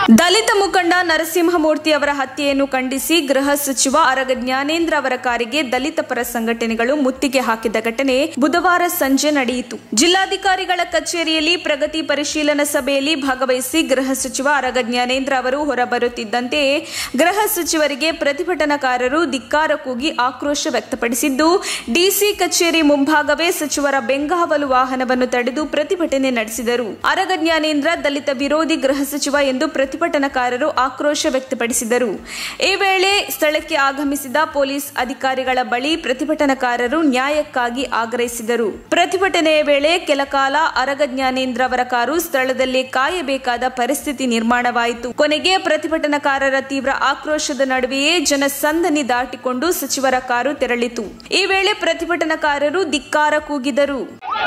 ದಲಿತ ಮುಖಂಡ ನರಸಿಂಹಮೂರ್ತಿ ಅವರ ಹತ್ಯೆಯನ್ನು ಖಂಡಿಸಿ ಗೃಹ ಸಚಿವ ಅರಗ ಜ್ಞಾನೇಂದ್ರ ಅವರ ಕಾರಿಗೆ ದಲಿತ ಪರ ಸಂಘಟನೆಗಳು ಮುತ್ತಿಗೆ ಹಾಕಿದ ಘಟನೆ ಬುಧವಾರ ಸಂಜೆ ನಡೆಯಿತು ಜಿಲ್ಲಾಧಿಕಾರಿಗಳ ಕಚೇರಿಯಲ್ಲಿ ಪ್ರಗತಿ ಪರಿಶೀಲನಾ ಸಭೆಯಲ್ಲಿ ಭಾಗವಹಿಸಿ ಗೃಹ ಸಚಿವ ಅರಗ ಜ್ಞಾನೇಂದ್ರ ಅವರು ಹೊರಬರುತ್ತಿದ್ದಂತೆಯೇ ಗೃಹ ಸಚಿವರಿಗೆ ಪ್ರತಿಭಟನಾಕಾರರು ಧಿಕ್ಕಾರ ಕೂಗಿ ಆಕ್ರೋಶ ವ್ಯಕ್ತಪಡಿಸಿದ್ದು ಡಿಸಿ ಕಚೇರಿ ಮುಂಭಾಗವೇ ಸಚಿವರ ಬೆಂಗಾವಲು ವಾಹನವನ್ನು ತಡೆದು ಪ್ರತಿಭಟನೆ ನಡೆಸಿದರು ಅರಗ ಜ್ಞಾನೇಂದ್ರ ದಲಿತ ವಿರೋಧಿ ಗೃಹ ಸಚಿವ ಎಂದು ಪ್ರತಿಭಟನಾಕಾರರು ಆಕ್ರೋಶ ವ್ಯಕ್ತಪಡಿಸಿದರು ಈ ವೇಳೆ ಸ್ಥಳಕ್ಕೆ ಆಗಮಿಸಿದ ಪೊಲೀಸ್ ಅಧಿಕಾರಿಗಳ ಬಳಿ ಪ್ರತಿಭಟನಾಕಾರರು ನ್ಯಾಯಕ್ಕಾಗಿ ಆಗ್ರಹಿಸಿದರು ಪ್ರತಿಭಟನೆಯ ವೇಳೆ ಕೆಲಕಾಲ ಅರಗ ಜ್ಞಾನೇಂದ್ರ ಅವರ ಕಾರು ಸ್ಥಳದಲ್ಲಿ ಕಾಯಬೇಕಾದ ಪರಿಸ್ಥಿತಿ ನಿರ್ಮಾಣವಾಯಿತು ಕೊನೆಗೆ ಪ್ರತಿಭಟನಾಕಾರರ ತೀವ್ರ ಆಕ್ರೋಶದ ನಡುವೆಯೇ ಜನಸಂದಣಿ ದಾಟಿಕೊಂಡು ಸಚಿವರ ಕಾರು ತೆರಳಿತು ಈ ವೇಳೆ ಪ್ರತಿಭಟನಾಕಾರರು ಧಿಕ್ಕಾರ ಕೂಗಿದರು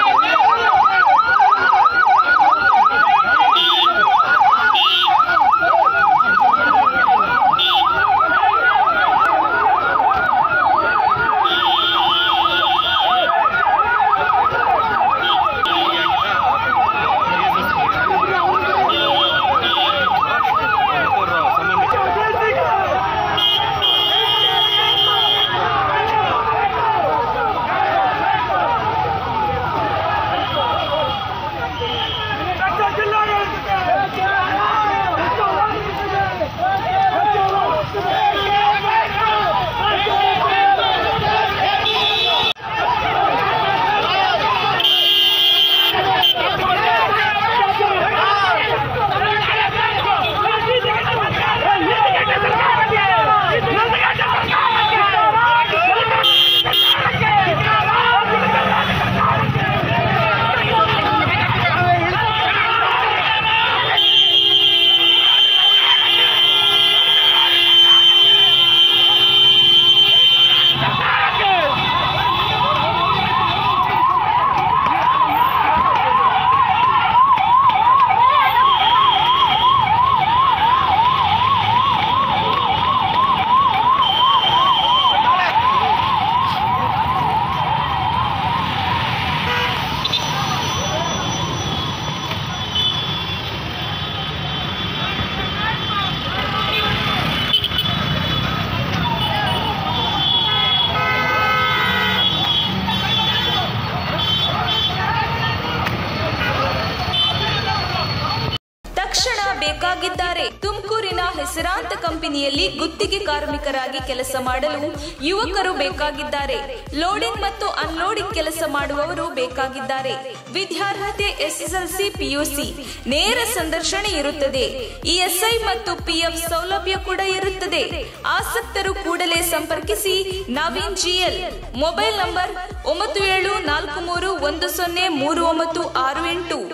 ತಕ್ಷಣ ಬೇಕಾಗಿದ್ದಾರೆ ತುಮಕೂರಿನ ಹೆಸರಾಂತ ಕಂಪನಿಯಲ್ಲಿ ಗುತ್ತಿಗೆ ಕಾರ್ಮಿಕರಾಗಿ ಕೆಲಸ ಮಾಡಲು ಯುವಕರು ಬೇಕಾಗಿದ್ದಾರೆ ಲೋಡಿಂಗ್ ಮತ್ತು ಅನ್ಲೋಡಿಂಗ್ ಕೆಲಸ ಮಾಡುವವರು ಬೇಕಾಗಿದ್ದಾರೆ ವಿದ್ಯಾರ್ಹತೆ ಎಸ್ಎಸ್ಎಲ್ಸಿ ಪಿಯುಸಿ ನೇರ ಸಂದರ್ಶನ ಇರುತ್ತದೆ ಇಎಸ್ಐ ಮತ್ತು ಪಿಎಫ್ ಸೌಲಭ್ಯ ಕೂಡ ಇರುತ್ತದೆ ಆಸಕ್ತರು ಕೂಡಲೇ ಸಂಪರ್ಕಿಸಿ ನವೀನ್ ಜಿಎಲ್ ಮೊಬೈಲ್ ನಂಬರ್ ಒಂಬತ್ತು ಏಳು ನಾಲ್ಕು ಮೂರು ಒಂದು ಸೊನ್ನೆ ಮೂರು ಒಂಬತ್ತು ಆರು ಎಂಟು